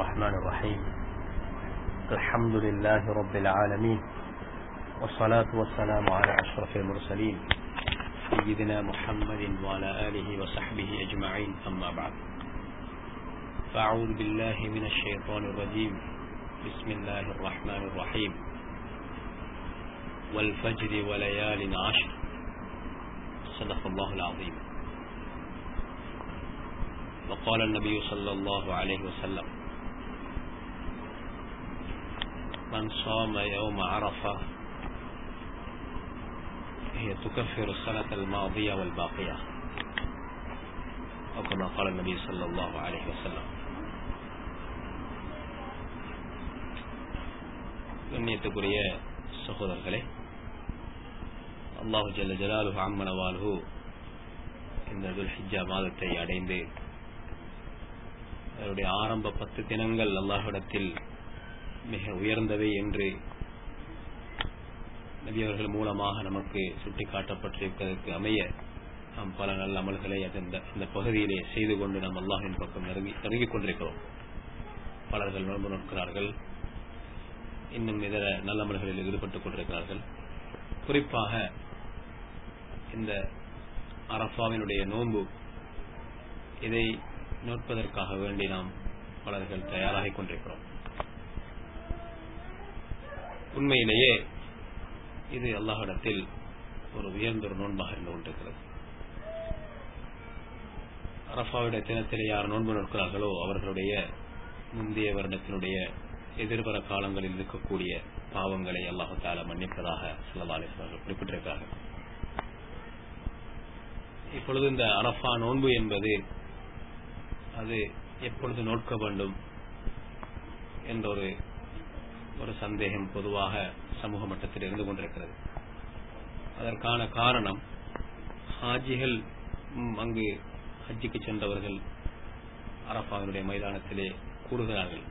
الرحمن الرحيم الحمد لله رب العالمين والصلاة والسلام على أشرف المرسلين سيدنا محمد وعلى آله وصحبه أجمعين أما بعد فأعوذ بالله من الشيطان الرجيم بسم الله الرحمن الرحيم والفجر وليال عشر صدق الله العظيم وقال النبي صلى الله عليه وسلم من صام يوم عرفة هي تكفر السنة الماضية والباقية أو كما قال النبي صلى الله عليه وسلم கண்ணியத்துக்குரிய சகோதரர்களே அல்லாஹு ஜல்ல ஜலாலுஹு அம்மனவாலுஹு இந்த துல்ஹிஜா மாதத்தை அடைந்து அதனுடைய ஆரம்ப பத்து தினங்கள் அல்லாஹிடத்தில் மிக உயர்ந்தவை என்று நபியவர்கள் மூலமாக நமக்கு சுட்டிக்காட்டப்பட்டிருப்பதற்கு அமைய நாம் பல நல்ல அமல்களை அந்த அந்த பகுதியிலே செய்து கொண்டு நாம் அல்லாஹின் பக்கம் நெருங்கி நெருங்கிக் கொண்டிருக்கிறோம் பலர்கள் நோன்பு நோக்கிறார்கள் இன்னும் இதர நல்ல அமல்களில் ஈடுபட்டுக் கொண்டிருக்கிறார்கள் குறிப்பாக இந்த அரபாவினுடைய நோன்பு இதை நோட்பதற்காக வேண்டி நாம் பலர்கள் தயாராகிக் கொண்டிருக்கிறோம் உண்மையிலேயே இது அல்லாஹிடத்தில் ஒரு உயர்ந்த ஒரு நோன்பாக இருந்து கொண்டிருக்கிறது அரபாவுடைய தினத்தில் யார் நோன்பு நோக்கிறார்களோ அவர்களுடைய முந்தைய வருடத்தினுடைய எதிர்வர காலங்களில் இருக்கக்கூடிய பாவங்களை அல்லாஹு தால மன்னிப்பதாக சிலவாலேஸ்வரர்கள் குறிப்பிட்டிருக்கிறார்கள் இப்பொழுது இந்த அரபா நோன்பு என்பது அது எப்பொழுது நோட்க வேண்டும் என்ற ஒரு ஒரு சந்தேகம் பொதுவாக சமூக மட்டத்தில் இருந்து கொண்டிருக்கிறது அதற்கான காரணம் ஹாஜிகள் அங்கு ஹஜ்ஜிக்கு சென்றவர்கள் அரபாவினுடைய மைதானத்திலே கூடுகிறார்கள்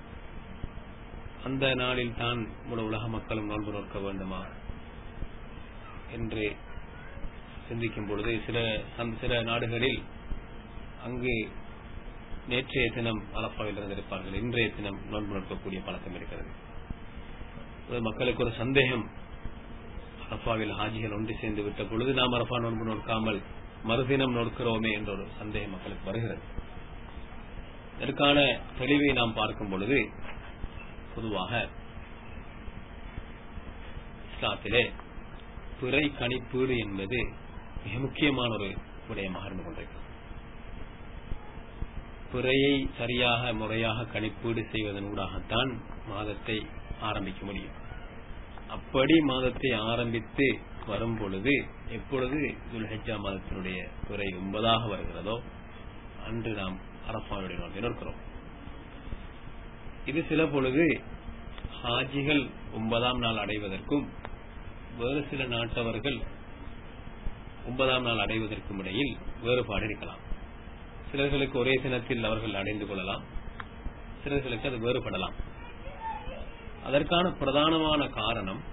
அந்த நாளில் தான் முழு உலக மக்களும் நோன்பு நோக்க வேண்டுமா என்று சிந்திக்கும் பொழுது சில சில நாடுகளில் அங்கு நேற்றைய தினம் அரப்பாவில் இருந்திருப்பார்கள் இன்றைய தினம் நோன்பு நோக்கக்கூடிய பழக்கம் இருக்கிறது மக்களுக்கு ஒரு சந்தேகம் அரப்பாவில் ஹாஜிகள் ஒன்று சேர்ந்து விட்ட பொழுது நாம் அரப்பா நோன்பு நோக்காமல் மறுதினம் நோக்கிறோமே என்ற ஒரு சந்தேகம் மக்களுக்கு வருகிறது இதற்கான தெளிவை நாம் பார்க்கும் பொழுது பொதுவாக இஸ்லாத்திலே பிறை கணிப்பீடு என்பது மிக முக்கியமான ஒரு விடயமாக இருந்து கொண்டிருக்கிறது பிறையை சரியாக முறையாக கணிப்பீடு செய்வதன் ஊடாகத்தான் மாதத்தை ஆரம்பிக்க முடியும் அப்படி மாதத்தை ஆரம்பித்து வரும் பொழுது எப்பொழுது துல்ஹஜா மாதத்தினுடைய பிறை ஒன்பதாக வருகிறதோ அன்று நாம் அரபானுடைய நோக்கி நிற்கிறோம் இது சில பொழுது ஹாஜிகள் ஒன்பதாம் நாள் அடைவதற்கும் வேறு சில நாட்டவர்கள் ஒன்பதாம் நாள் அடைவதற்கும் இடையில் வேறுபாடு இருக்கலாம் சிலர்களுக்கு ஒரே தினத்தில் அவர்கள் அடைந்து கொள்ளலாம் சிலர்களுக்கு அது வேறுபடலாம் அதற்கான பிரதானமான காரணம்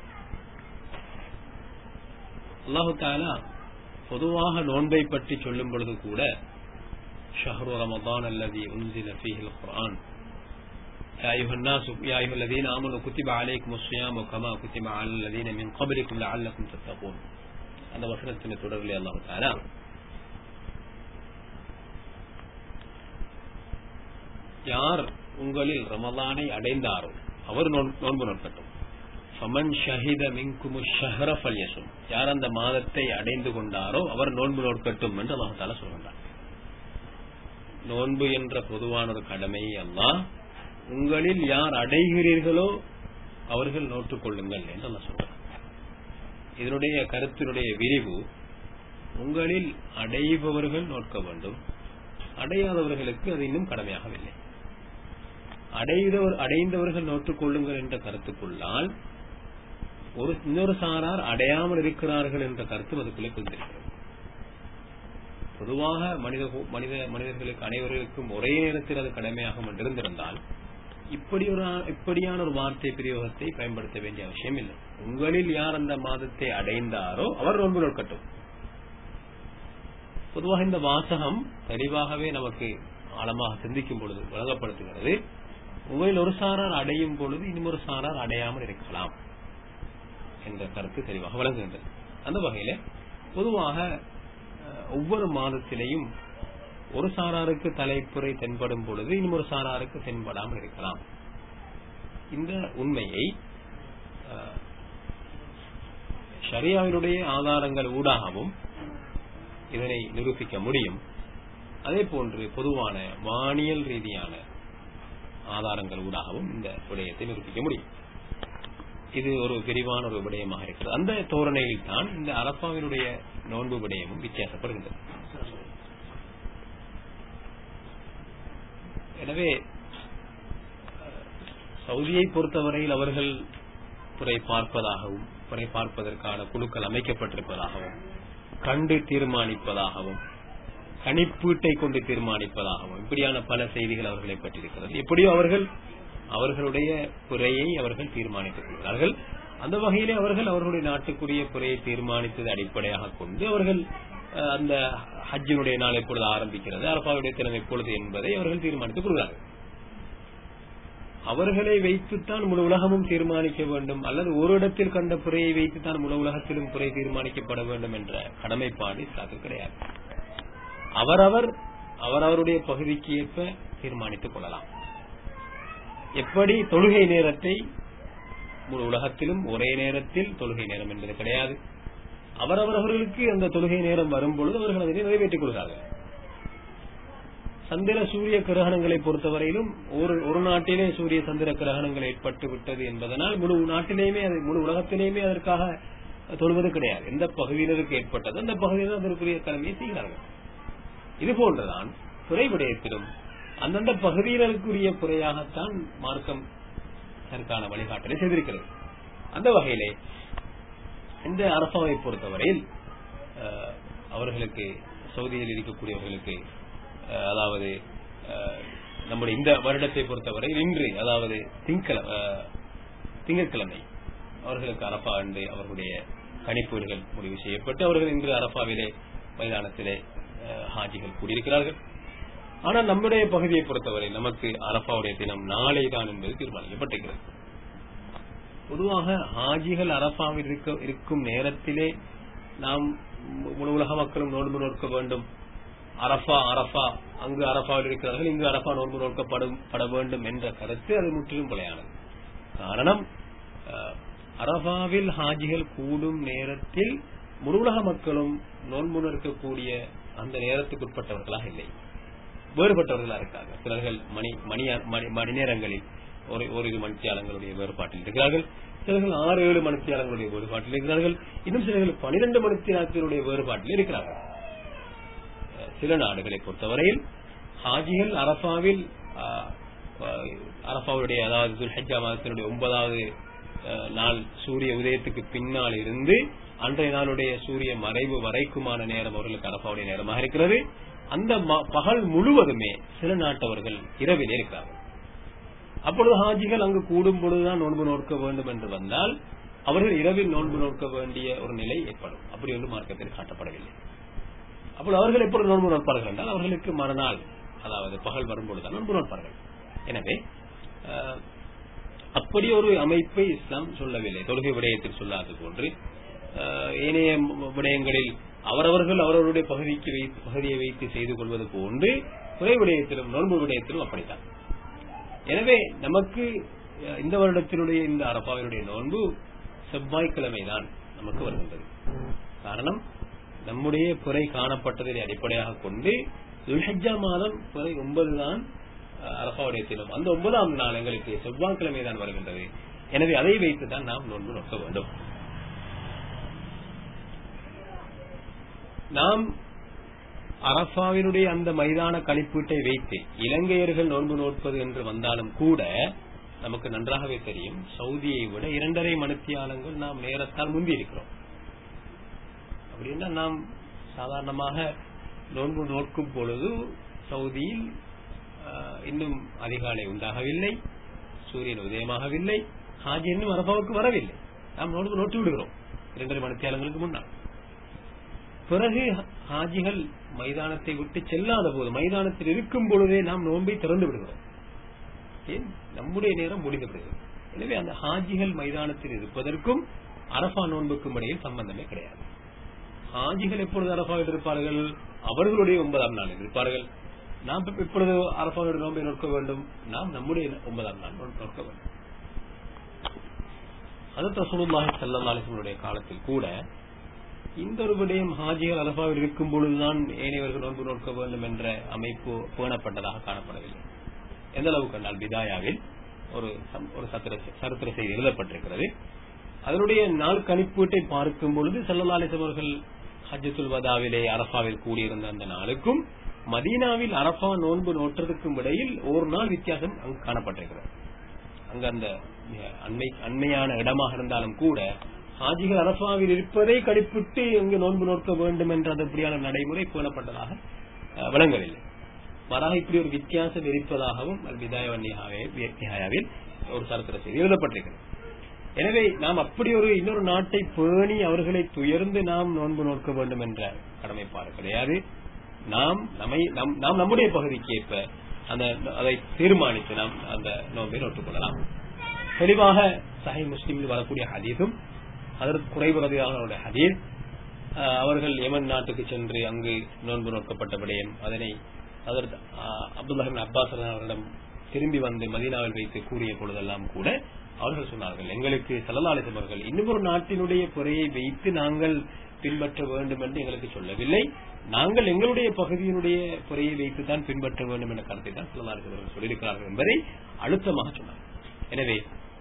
அல்லாஹு தாலா பொதுவாக நோன்பை பற்றி சொல்லும் பொழுது கூட ஷஹரு ரமதான் அல்லது உன்சில ஃபீஹில் குர்ஆன் يا أيها الناس يا أيها الذين آمنوا كتب عليكم الصيام كما كتب على الذين من قبلكم لعلكم تتقون அந்த வசனத்தின் தொடர்பில் அல்லாஹு தாலா யார் உங்களில் ரமலானை அடைந்தாரோ அவர் நோன்பு நோக்கட்டும் ஃபமன் ஷஹித மின்குமு ஷஹர ஃபல்யசும் யார் அந்த மாதத்தை அடைந்து கொண்டாரோ அவர் நோன்பு நோக்கட்டும் என்று அல்லாஹு தாலா சொல்கின்றார் நோன்பு என்ற பொதுவான ஒரு கடமை அல்லாஹ் உங்களில் யார் அடைகிறீர்களோ அவர்கள் நோட்டுக் கொள்ளுங்கள் என்று நான் சொல்றேன் இதனுடைய கருத்தினுடைய விரிவு உங்களில் அடைபவர்கள் நோக்க வேண்டும் அடையாதவர்களுக்கு அது இன்னும் கடமையாகவில்லை அடைந்தவர் அடைந்தவர்கள் நோட்டுக் கொள்ளுங்கள் என்ற கருத்துக்குள்ளால் ஒரு இன்னொரு சாரார் அடையாமல் இருக்கிறார்கள் என்ற கருத்து அதுக்குள்ளே புரிந்திருக்கிறது பொதுவாக மனித மனித மனிதர்களுக்கு அனைவருக்கும் ஒரே நேரத்தில் அது கடமையாகும் என்றிருந்திருந்தால் இப்படி ஒரு இப்படியான ஒரு வார்த்தை பிரயோகத்தை பயன்படுத்த வேண்டிய அவசியம் இல்லை உங்களில் யார் அந்த மாதத்தை அடைந்தாரோ அவர் நோன்பு நோக்கட்டும் பொதுவாக இந்த வாசகம் தெளிவாகவே நமக்கு ஆழமாக சிந்திக்கும் பொழுது வழங்கப்படுத்துகிறது உங்களில் ஒரு சாரார் அடையும் பொழுது இன்னும் ஒரு சாரார் அடையாமல் இருக்கலாம் என்ற கருத்து தெளிவாக வழங்குகின்றது அந்த வகையில பொதுவாக அஹ், ஒவ்வொரு மாதத்திலேயும் ஒரு சாராருக்கு தலைப்புரை தென்படும் பொழுது இன்னும் ஒரு சாராருக்கு தென்படாமல் இருக்கலாம் இந்த உண்மையை அஹ், ஷரியாவினுடைய ஆதாரங்கள் ஊடாகவும் இதனை நிரூபிக்க முடியும் அதே போன்று பொதுவான வானியல் ரீதியான ஆதாரங்கள் ஊடாகவும் இந்த விடயத்தை நிரூபிக்க முடியும் இது ஒரு விரிவான ஒரு விடயமாக இருக்கிறது அந்த தோரணையில் தான் இந்த அரப்பாவினுடைய நோன்பு விடயமும் வித்தியாசப்படுகின்றது எனவே அஹ், சவுதியை பொறுத்தவரையில் அவர்கள் புரை பார்ப்பதாகவும் புரை பார்ப்பதற்கான குழுக்கள் அமைக்கப்பட்டிருப்பதாகவும் கண்டு தீர்மானிப்பதாகவும் கணிப்பீட்டை கொண்டு தீர்மானிப்பதாகவும் இப்படியான பல செய்திகள் அவர்களை பற்றியிருக்கிறது எப்படியோ அவர்கள் அவர்களுடைய புறையை அவர்கள் தீர்மானித்துக் கொள்கிறார்கள் அந்த வகையிலே அவர்கள் அவர்களுடைய நாட்டுக்குரிய புறையை தீர்மானித்தது அடிப்படையாக கொண்டு அவர்கள் அஹ், அந்த ஹஜ்ஜினுடைய நாள் எப்பொழுது ஆரம்பிக்கிறது அரபாவுடைய தினம் எப்பொழுது என்பதை அவர்கள் தீர்மானித்துக் கொள்கிறார்கள் அவர்களை வைத்துத்தான் முழு உலகமும் தீர்மானிக்க வேண்டும் அல்லது ஒரு இடத்தில் கண்ட புறையை வைத்துத்தான் முழு உலகத்திலும் புறை தீர்மானிக்கப்பட வேண்டும் என்ற கடமைப்பாடு இஸ்லாத்தில் கிடையாது அவரவர் அவரவருடைய பகுதிக்கு ஏற்ப தீர்மானித்துக் கொள்ளலாம் எப்படி தொழுகை நேரத்தை முழு உலகத்திலும் ஒரே நேரத்தில் தொழுகை நேரம் என்பது கிடையாது அவரவர்களுக்கு அந்த தொழுகை நேரம் வரும்பொழுது அவர்கள் அதனை நிறைவேற்றிக் கொள்கிறார்கள் சந்திர சூரிய கிரகணங்களை பொறுத்தவரையிலும் ஒரு ஒரு நாட்டிலே சூரிய சந்திர கிரகணங்கள் ஏற்பட்டு விட்டது என்பதனால் முழு நாட்டிலேயுமே அது முழு உலகத்திலேயுமே அதற்காக தொழுவது கிடையாது எந்த பகுதியினருக்கு ஏற்பட்டது அந்த பகுதியில் அதற்குரிய கடமையை செய்கிறார்கள் இது போன்றுதான் துறை விடயத்திலும் அந்தந்த பகுதியினருக்குரிய குறையாகத்தான் மார்க்கம் அதற்கான வழிகாட்டலை செய்திருக்கிறது அந்த வகையிலே இந்த அரசாவை பொறுத்தவரையில் அஹ், அவர்களுக்கு சவுதியில் இருக்கக்கூடியவர்களுக்கு அஹ், அதாவது அஹ், நம்முடைய இந்த வருடத்தை பொறுத்தவரை இன்று அதாவது திங்கக்கிழமை அஹ், திங்கட்கிழமை அவர்களுக்கு அரபா அன்று அவர்களுடைய கணிப்பீடுகள் முடிவு செய்யப்பட்டு அவர்கள் இன்று அரபாவிலே மைதானத்திலே அஹ், ஹாஜிகள் கூடியிருக்கிறார்கள் ஆனால் நம்முடைய பகுதியை பொறுத்தவரை நமக்கு அரபாவுடைய தினம் நாளை தான் என்பது தீர்மானிக்கப்பட்டிருக்கிறது பொதுவாக ஹாஜிகள் அரபாவில் இருக்க இருக்கும் நேரத்திலே நாம் முழு உலக மக்களும் நோன்பு நோக்க வேண்டும் அரபா அரபா அங்கு அரபாவில் இருக்கிறார்கள் இங்கு அரபா நோன்பு நோக்கப்படும் பட வேண்டும் என்ற கருத்து அது முற்றிலும் பிழையானது காரணம் அஹ், அரபாவில் ஹாஜிகள் கூடும் நேரத்தில் முழு உலக மக்களும் நோன்பு நோக்கக்கூடிய அந்த நேரத்துக்கு உட்பட்டவர்களாக இல்லை வேறுபட்டவர்களாக இருக்காங்க சிலர்கள் மணி மணி மணி- மணி நேரங்களில் ஒரு ஓரிரு மணித்தியாலங்களுடைய வேறுபாட்டில் இருக்கிறார்கள் சிலர்கள் ஆறு ஏழு மணித்தியாலங்களுடைய வேறுபாட்டில் இருக்கிறார்கள் இன்னும் சிலர்கள் பனிரெண்டு மணித்தியாலத்தினுடைய வேறுபாட்டில் இருக்கிறார்கள் அஹ் சில நாடுகளை பொறுத்தவரையில் ஹாஜிகள் அரபாவில் அஹ், அஹ், அரபாவுடைய அதாவது துல்ஹஜ்ஜா மாதத்தினுடைய ஒன்பதாவது அஹ், நாள் சூரிய உதயத்துக்கு பின்னால் இருந்து அன்றைய நாளுடைய சூரிய மறைவு வரைக்குமான நேரம் அவர்களுக்கு அரபாவுடைய நேரமாக இருக்கிறது அந்த ம- பகல் முழுவதுமே சில நாட்டவர்கள் இரவிலே இருக்கிறார்கள் அப்பொழுது ஹாஜிகள் அங்கு கூடும் பொழுதுதான் நோன்பு நோக்க வேண்டும் என்று வந்தால் அவர்கள் இரவில் நோன்பு நோக்க வேண்டிய ஒரு நிலை ஏற்படும் அப்படி ஒன்று மார்க்கத்தில் காட்டப்படவில்லை அப்பொழுது அவர்கள் எப்பொழுது நோன்பு நோட்பார்கள் என்றால் அவர்களுக்கு மறுநாள் அதாவது பகல் வரும்பொழுதுதான் நோன்பு நோட்பார்கள் எனவே அஹ், அப்படி ஒரு அமைப்பை இஸ்லாம் சொல்லவில்லை தொழுகை விடயத்தில் சொல்லாது போன்று அஹ், ஏனைய ம- விடயங்களில் அவரவர்கள் அவரவருடைய பகுதிக்கு வைத்து பகுதியை வைத்து செய்து கொள்வது போன்று குறை விடயத்திலும் நோன்பு விடயத்திலும் அப்படித்தான் எனவே நமக்கு அஹ், இந்த வருடத்தினுடைய இந்த அரபாவினுடைய நோன்பு செவ்வாய்க்கிழமை தான் நமக்கு வருகின்றது காரணம் நம்முடைய குறை காணப்பட்டதை அடிப்படையாக கொண்டு துல்ஹஜ்ஜா மாதம் குறை ஒன்பது தான் அரபாவுடைய தினம் அந்த ஒன்பதாம் நாள் எங்களுக்கு செவ்வாய்க்கிழமை தான் வருகின்றது எனவே அதை வைத்து தான் நாம் நோன்பு நோக்க வேண்டும் நாம் அரபாவினுடைய அந்த மைதான கணிப்பீட்டை வைத்து இலங்கையர்கள் நோன்பு நோட்பது என்று வந்தாலும் கூட நமக்கு நன்றாகவே தெரியும் சவுதியை விட இரண்டரை மணித்தியாலங்கள் நாம் நேரத்தால் முந்தி இருக்கிறோம் அப்படின்னா நாம் சாதாரணமாக நோன்பு நோக்கும் பொழுது சவுதியில் ஆஹ், இன்னும் அதிகாலை உண்டாகவில்லை சூரியன் உதயமாகவில்லை ஹாஜி இன்னும் அரபாவுக்கு வரவில்லை நாம் நோன்பு நோட்டு விடுகிறோம் இரண்டரை மணித்தியாலங்களுக்கு முன்னால் பிறகு ஹாஜிகள் மைதானத்தை விட்டு செல்லாத போது மைதானத்தில் இருக்கும் பொழுதே நாம் நோன்பை திறந்து விடுகிறோம் ஏன் நம்முடைய நேரம் முடிந்து விடுகிறது எனவே அந்த ஹாஜிகள் மைதானத்தில் இருப்பதற்கும் அரபா நோன்புக்கும் இடையில் சம்பந்தமே கிடையாது ஹாஜிகள் எப்பொழுது அரபாவில் இருப்பார்கள் அவர்களுடைய ஒன்பதாம் நாள் இருப்பார்கள் நாம் எப்பொழுது அரபாவுடைய நோன்பை நோக்க வேண்டும் நாம் நம்முடைய ஒன்பதாம் நாள் நோக்க வேண்டும் அதற்கு ரசூலுல்லாஹி ஸல்லல்லாஹு அலைஹி வஸல்லம் காலத்தில் கூட இந்த ஒரு விடயம் ஹாஜிகள் அரபாவில் இருக்கும் பொழுதுதான் ஏனையவர்கள் நோன்பு நோக்க வேண்டும் என்ற அமைப்பு பேணப்பட்டதாக காணப்படவில்லை எந்த அளவுக்கு கண்டால் பிதாயாவில் ஒரு ஒரு சரித்திர செய்தி எழுதப்பட்டிருக்கிறது அதனுடைய நாள் கணிப்பீட்டை பார்க்கும் பொழுது செல்லலாலிசம் அவர்கள் ஹஜ்ஜத்துல் வதாவிலே அரபாவில் கூடியிருந்த அந்த நாளுக்கும் மதீனாவில் அரபா நோன்பு நோற்றதுக்கும் இடையில் ஒரு நாள் வித்தியாசம் அங்கு காணப்பட்டிருக்கிறது அங்க அந்த அண்மை அண்மையான இடமாக இருந்தாலும் கூட ஹாஜிகள் அரபாவில் இருப்பதை கடிப்பிட்டு இங்கு நோன்பு நோக்க வேண்டும் என்ற அப்படியான நடைமுறை பேணப்பட்டதாக விளங்கவில்லை மாறாக இப்படி ஒரு வித்தியாசம் இருப்பதாகவும் விதாயாவில் ஒரு சரித்திர செய்தி எழுதப்பட்டிருக்கிறது எனவே நாம் அப்படி ஒரு இன்னொரு நாட்டை பேணி அவர்களை துயர்ந்து நாம் நோன்பு நோக்க வேண்டும் என்ற கடமைப்பாடு கிடையாது நாம் நம்மை நாம் நம்முடைய பகுதிக்கு ஏற்ப அந்த அதை தீர்மானித்து நாம் அந்த நோன்பை நோட்டுக் கொள்ளலாம் தெளிவாக சஹை முஸ்லீமில் வரக்கூடிய ஹதீஸும் அதற்கு குறைவுறதையான அவருடைய ஹதீஸ் அவர்கள் யமன் நாட்டுக்கு சென்று அங்கு நோன்பு நோக்கப்பட்ட விடயம் அதனை அதற்கு அப்துல்லாஹின் அப்பாஸ் அவர்களிடம் திரும்பி வந்து மதீனாவில் வைத்து கூறிய பொழுதெல்லாம் கூட அவர்கள் சொன்னார்கள் எங்களுக்கு செல்லலாளிசம் அவர்கள் இன்னும் ஒரு நாட்டினுடைய குறையை வைத்து நாங்கள் பின்பற்ற வேண்டும் என்று எங்களுக்கு சொல்லவில்லை நாங்கள் எங்களுடைய பகுதியினுடைய குறையை வைத்து தான் பின்பற்ற வேண்டும் என்ற கருத்தை தான் செல்லலாளிசம் அவர்கள் சொல்லியிருக்கிறார்கள் என்பதை அழுத்தமாக சொன்னார் எனவே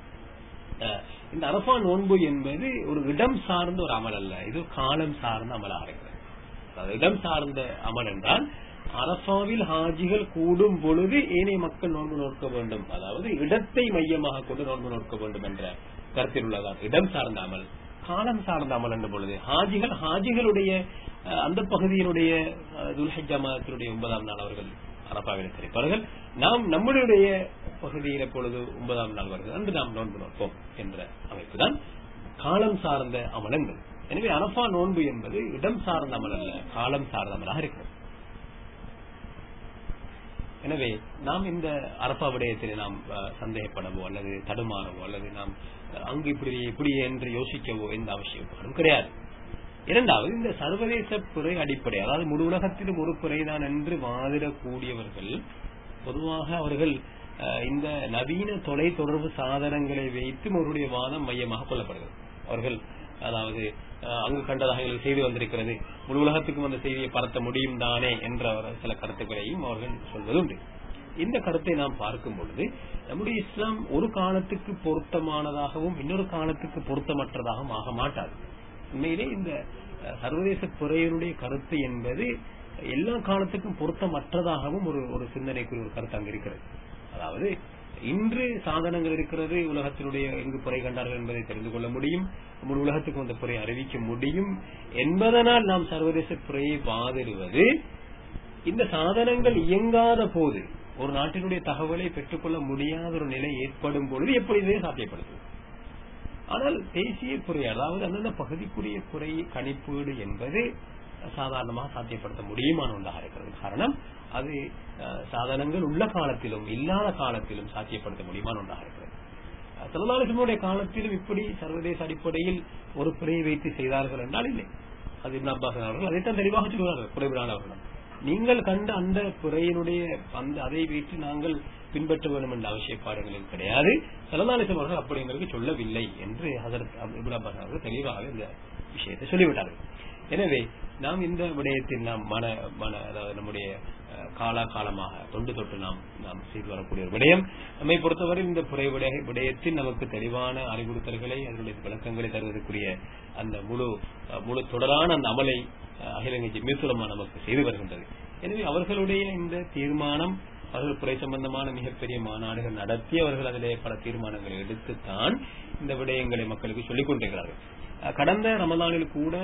இந்த அரபா நோன்பு என்பது ஒரு இடம் சார்ந்த ஒரு அமல் அல்ல இது காலம் சார்ந்த அமலாக இருக்கிறது இடம் சார்ந்த அமல் என்றால் அரபாவில் ஹாஜிகள் கூடும் பொழுது ஏனைய மக்கள் நோன்பு நோக்க வேண்டும் அதாவது இடத்தை மையமாக கொண்டு நோன்பு நோக்க வேண்டும் என்ற கருத்தில் உள்ளதான் இடம் சார்ந்த அமல் காலம் சார்ந்த அமல் என்ற பொழுது ஹாஜிகள் ஹாஜிகளுடைய அந்த பகுதியினுடைய துல்ஹஜா மாதத்தினுடைய ஒன்பதாம் நாள் அவர்கள் அரபாவில் கிடைப்பார்கள் நாம் நம்முடைய பகுதியில் எப்பொழுது ஒன்பதாம் நாள் வருகிறது அன்று நாம் நோன்பு நோப்போம் என்ற அமைப்பு தான் காலம் சார்ந்த அமல் என்பது எனவே அரபா நோன்பு என்பது இடம் சார்ந்த அமல் அல்ல காலம் சார்ந்த அமலாக இருக்கிறது எனவே நாம் இந்த அரபா விடயத்தில் நாம் சந்தேகப்படவோ அல்லது தடுமாறவோ அல்லது நாம் அங்கு இப்படி இப்படி என்று யோசிக்கவோ எந்த அவசியப்பாடும் கிடையாது இரண்டாவது இந்த சர்வதேச பிறை அடிப்படை அதாவது முழு உலகத்திலும் ஒரு பிறைதான் என்று வாதிடக்கூடியவர்கள் பொதுவாக அவர்கள் இந்த நவீன தொலை தொடர்பு சாதனங்களை வைத்து அவருடைய வாதம் மையமாக கொள்ளப்படுகிறது அவர்கள் அதாவது அங்கு கண்டதாக எங்களுக்கு செய்தி வந்திருக்கிறது முழு உலகத்துக்கும் அந்த செய்தியை பரத்த முடியும் தானே என்ற சில கருத்துக்களையும் அவர்கள் சொல்வதுண்டு இந்த கருத்தை நாம் பார்க்கும் பொழுது நம்முடைய இஸ்லாம் ஒரு காலத்துக்கு பொருத்தமானதாகவும் இன்னொரு காலத்துக்கு பொருத்தமற்றதாகவும் ஆக மாட்டாது உண்மையிலே இந்த சர்வதேச துறையினுடைய கருத்து என்பது எல்லா காலத்துக்கும் பொருத்தமற்றதாகவும் ஒரு ஒரு சிந்தனைக்குரிய ஒரு கருத்து அங்கு இருக்கிறது அதாவது இன்று சாதனங்கள் இருக்கிறது உலகத்தினுடைய எங்கு புரை கண்டார்கள் என்பதை தெரிந்து கொள்ள முடியும் முழு உலகத்துக்கு அந்த புரை அறிவிக்க முடியும் என்பதனால் நாம் சர்வதேச புறையை வாதிடுவது இந்த சாதனங்கள் இயங்காத போது ஒரு நாட்டினுடைய தகவலை பெற்றுக்கொள்ள முடியாத ஒரு நிலை ஏற்படும் பொழுது எப்படி இதை சாத்தியப்படுத்தும் ஆனால் தேசிய குறை அதாவது அந்தந்த பகுதிக்குரிய குறை கணிப்பீடு என்பது சாதாரணமாக சாத்தியப்படுத்த முடியுமான ஒன்றாக இருக்கிறது காரணம் அது சாதனங்கள் உள்ள காலத்திலும் இல்லாத காலத்திலும் சாத்தியப்படுத்த முடியுமான ஒன்றாக இருக்கிறது தொழிலாளர்களுடைய காலத்திலும் இப்படி சர்வதேச அடிப்படையில் ஒரு குறையை வைத்து செய்தார்கள் என்றால் இல்லை அது இப்னு அப்பாஸ் அவர்கள் அதைத்தான் தெளிவாக சொல்கிறார்கள் குறைபிரான் அவர்களும் நீங்கள் கண்ட அந்த குறையினுடைய அந்த அதை வைத்து நாங்கள் பின்பற்ற வேண்டும் என்ற அவசியப்பாடுகளில் கிடையாது சலதாலிசம் அவர்கள் அப்படி எங்களுக்கு சொல்லவில்லை என்று ஹசரத் இப்னு அப்பாஸ் அவர்கள் தெளிவாக இந்த விஷயத்தை சொல்லிவிட்டார்கள் எனவே நாம் இந்த விடயத்தில் நாம் மன மன அதாவது நம்முடைய காலா காலமாக தொண்டு தொட்டு நாம் நாம் செய்து வரக்கூடிய ஒரு விடயம் நம்மை பொறுத்தவரை இந்த புறை விடய விடயத்தில் நமக்கு தெளிவான அறிவுறுத்தல்களை அதனுடைய விளக்கங்களை தருவதற்குரிய அந்த முழு முழு தொடரான அந்த அமலை அகிலங்கை ஜிம்மேசுரமா நமக்கு செய்து வருகின்றது எனவே அவர்களுடைய இந்த தீர்மானம் அவர்கள் துறை சம்பந்தமான மிகப்பெரிய மாநாடுகள் நடத்தி அவர்கள் அதிலே பல தீர்மானங்களை எடுத்துத்தான் இந்த விடயங்களை மக்களுக்கு சொல்லிக் கொண்டிருக்கிறார்கள் கடந்த ரமதானில் கூட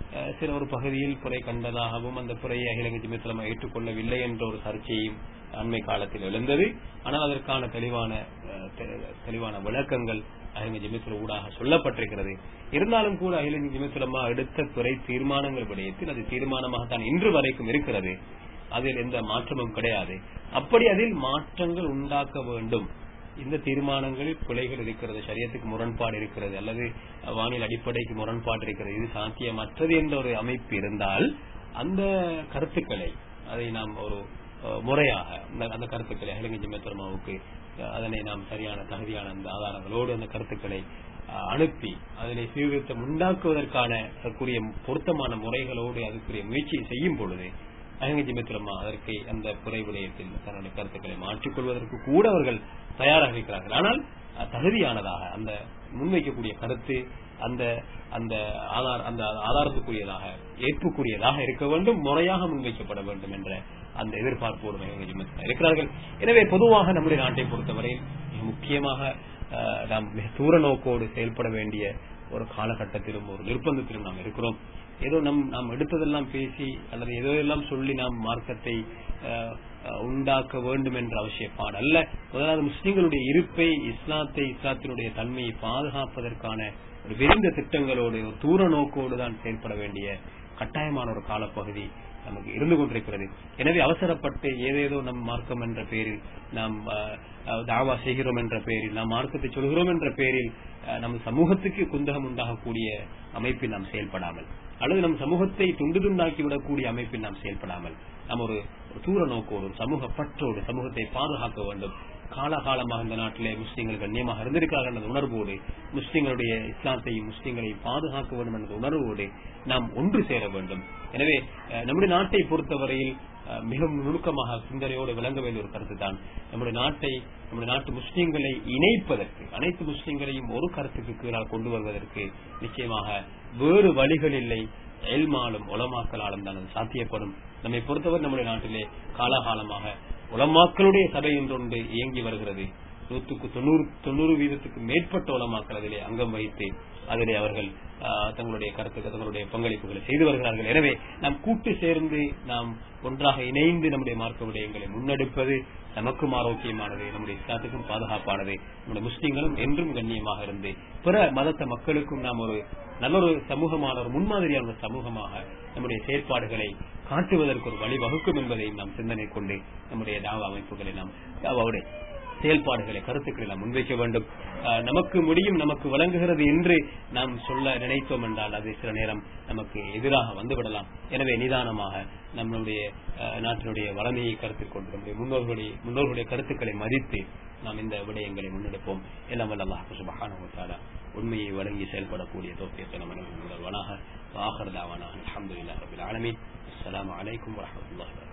அஹ், சில ஒரு பகுதியில் குறை கண்டதாகவும் அந்த குறையை அகில ஜமியத்துலமா ஏற்றுக்கொள்ளவில்லை என்ற ஒரு சர்ச்சையும் அண்மை காலத்தில் எழுந்தது ஆனால் அதற்கான தெளிவான அஹ், தெ- தெளிவான விளக்கங்கள் அகில ஜமியத்துல ஊடாக சொல்லப்பட்டிருக்கிறது இருந்தாலும் கூட அகில ஜமியத்துலமா எடுத்த துறை தீர்மானங்கள் விடயத்தில் அது தீர்மானமாகத்தான் இன்று வரைக்கும் இருக்கிறது அதில் எந்த மாற்றமும் கிடையாது அப்படி அதில் மாற்றங்கள் உண்டாக்க வேண்டும் இந்த தீர்மானங்களில் பிழைகள் இருக்கிறது சரியத்துக்கு முரண்பாடு இருக்கிறது அல்லது வானில் அடிப்படைக்கு முரண்பாடு இருக்கிறது இது சாத்தியமற்றது என்ற ஒரு அமைப்பு இருந்தால் அந்த கருத்துக்களை அதை நாம் ஒரு அஹ், முறையாக அந்த- அந்த கருத்துக்களை அகிலங்கை ஜிம்மத்தர்மாவுக்கு அதனை நாம் சரியான தகுதியான அந்த ஆதாரங்களோடு அந்த கருத்துக்களை அஹ், அனுப்பி அதனை சீர்திருத்தம் உண்டாக்குவதற்கான அதற்குரிய பொருத்தமான முறைகளோடு அதுக்குரிய முயற்சியை செய்யும் பொழுது அகங்க ஜிமித்ரமா அதற்கு அந்த குறை விடயத்தில் தன்னுடைய கருத்துக்களை மாற்றிக்கொள்வதற்கு கூட அவர்கள் தயாராக இருக்கிறார்கள் ஆனால் அஹ், தகுதியானதாக அந்த முன்வைக்கக்கூடிய கருத்து அந்த அந்த ஆதார அந்த ஆதாரத்துக்குரியதாக ஏற்புக்குரியதாக இருக்க வேண்டும் முறையாக முன்வைக்கப்பட வேண்டும் என்ற அந்த எதிர்பார்ப்போடு அகங்க ஜிமித்ரா இருக்கிறார்கள் எனவே பொதுவாக நம்முடைய நாட்டை பொறுத்தவரையில் மிக முக்கியமாக அஹ், நாம் மிக தூர நோக்கோடு செயல்பட வேண்டிய ஒரு காலகட்டத்திலும் ஒரு நிர்பந்தத்திலும் நாம் இருக்கிறோம் ஏதோ நம் நாம் எடுத்ததெல்லாம் பேசி அல்லது ஏதோ எல்லாம் சொல்லி நாம் மார்க்கத்தை அஹ், அஹ், உண்டாக்க வேண்டும் என்ற அவசியப்பாடு அல்ல முதலாவது முஸ்லிம்களுடைய இருப்பை இஸ்லாத்தை இஸ்லாத்தினுடைய தன்மையை பாதுகாப்பதற்கான ஒரு விரிந்த திட்டங்களோடு ஒரு தூர நோக்கோடு தான் செயல்பட வேண்டிய கட்டாயமான ஒரு காலப்பகுதி நமக்கு இருந்து கொண்டிருக்கிறது எனவே அவசரப்பட்டு ஏதேதோ நம் மார்க்கம் என்ற பெயரில் நாம் அஹ், அஹ், தாவா செய்கிறோம் என்ற பெயரில் நாம் மார்க்கத்தை சொல்கிறோம் என்ற பெயரில் அஹ், நம் சமூகத்துக்கு குந்தகம் உண்டாகக்கூடிய அமைப்பில் நாம் செயல்படாமல் அல்லது நம் சமூகத்தை துண்டு துண்டாக்கி விடக்கூடிய அமைப்பில் நாம் செயல்படாமல் நாம் ஒரு ஒரு தூர நோக்கோடு ஒரு சமூக பற்றோடு சமூகத்தை பாதுகாக்க வேண்டும் காலகாலமாக இந்த நாட்டிலே முஸ்லீம்கள் கண்ணியமாக இருந்திருக்கிறார்கள் என்ற உணர்வோடு முஸ்லீம்களுடைய இஸ்லாத்தையும் முஸ்லீம்களையும் பாதுகாக்க வேண்டும் என்ற உணர்வோடு நாம் ஒன்று சேர வேண்டும் எனவே அஹ், நம்முடைய நாட்டை பொறுத்தவரையில் அஹ், மிக நுணுக்கமாக சிந்தனையோடு விளங்க வேண்டிய ஒரு கருத்து தான் நம்முடைய நாட்டை நம்முடைய நாட்டு முஸ்லீம்களை இணைப்பதற்கு அனைத்து முஸ்லீம்களையும் ஒரு கருத்துக்கு கீழால் கொண்டு வருவதற்கு நிச்சயமாக வேறு வழிகள் இல்லை எல்மாலும் உலமாக்கலாலும் தான் அது சாத்தியப்படும் நம்மை பொறுத்தவரை நம்முடைய நாட்டிலே காலாகாலமாக உலமாக்களுடைய சபை ஒன்றொன்று இயங்கி வருகிறது நூற்றுக்கு தொண்ணூறு தொண்ணூறு வீதத்துக்கு மேற்பட்ட உலமாக்கள் அதிலே அங்கம் வகித்து அதிலே அவர்கள் ஆஹ், தங்களுடைய கருத்துக்கு தங்களுடைய பங்களிப்புகளை செய்து வருகிறார்கள் எனவே நாம் கூட்டு சேர்ந்து நாம் ஒன்றாக இணைந்து நம்முடைய மார்க்க விடயங்களை முன்னெடுப்பது நமக்கும் ஆரோக்கியமானது நம்முடைய இஸ்லாத்துக்கும் பாதுகாப்பானது நம்முடைய முஸ்லீம்களும் என்றும் கண்ணியமாக இருந்து பிற மதத்த மக்களுக்கும் நாம் ஒரு நல்ல ஒரு சமூகமான ஒரு முன்மாதிரியான ஒரு சமூகமாக நம்முடைய செயற்பாடுகளை காட்டுவதற்கு ஒரு வழி வகுக்கும் என்பதையும் நாம் சிந்தனை கொண்டு நம்முடைய தாவா அமைப்புகளை நாம் தாவாவுடைய செயல்பாடுகளை கருத்துக்களை நாம் முன்வைக்க வேண்டும் ஆஹ், நமக்கு முடியும் நமக்கு வழங்குகிறது என்று நாம் சொல்ல நினைத்தோம் என்றால் அது சில நேரம் நமக்கு எதிராக வந்துவிடலாம் எனவே நிதானமாக நம்மளுடைய ஆஹ், நாட்டினுடைய வளமையை கருத்தில் கொண்டு நம்முடைய முன்னோர்களுடைய முன்னோர்களுடைய கருத்துக்களை மதித்து நாம் இந்த விடயங்களை முன்னெடுப்போம் எல்லாம் வல்ல அல்லாஹ் சுபஹானஹு வ தஆலா உண்மையை வழங்கி செயல்படக்கூடிய தோப்பியத்தை நம்ம முதல்வனாக ஆஹர் தாவானாக அல்ஹம்துலில்லாஹி ரபில் ஆலமீன் அஸ்ஸலாமு அலைக்கும் வரஹ்மத்துல்லாஹி வபரகாத்துஹு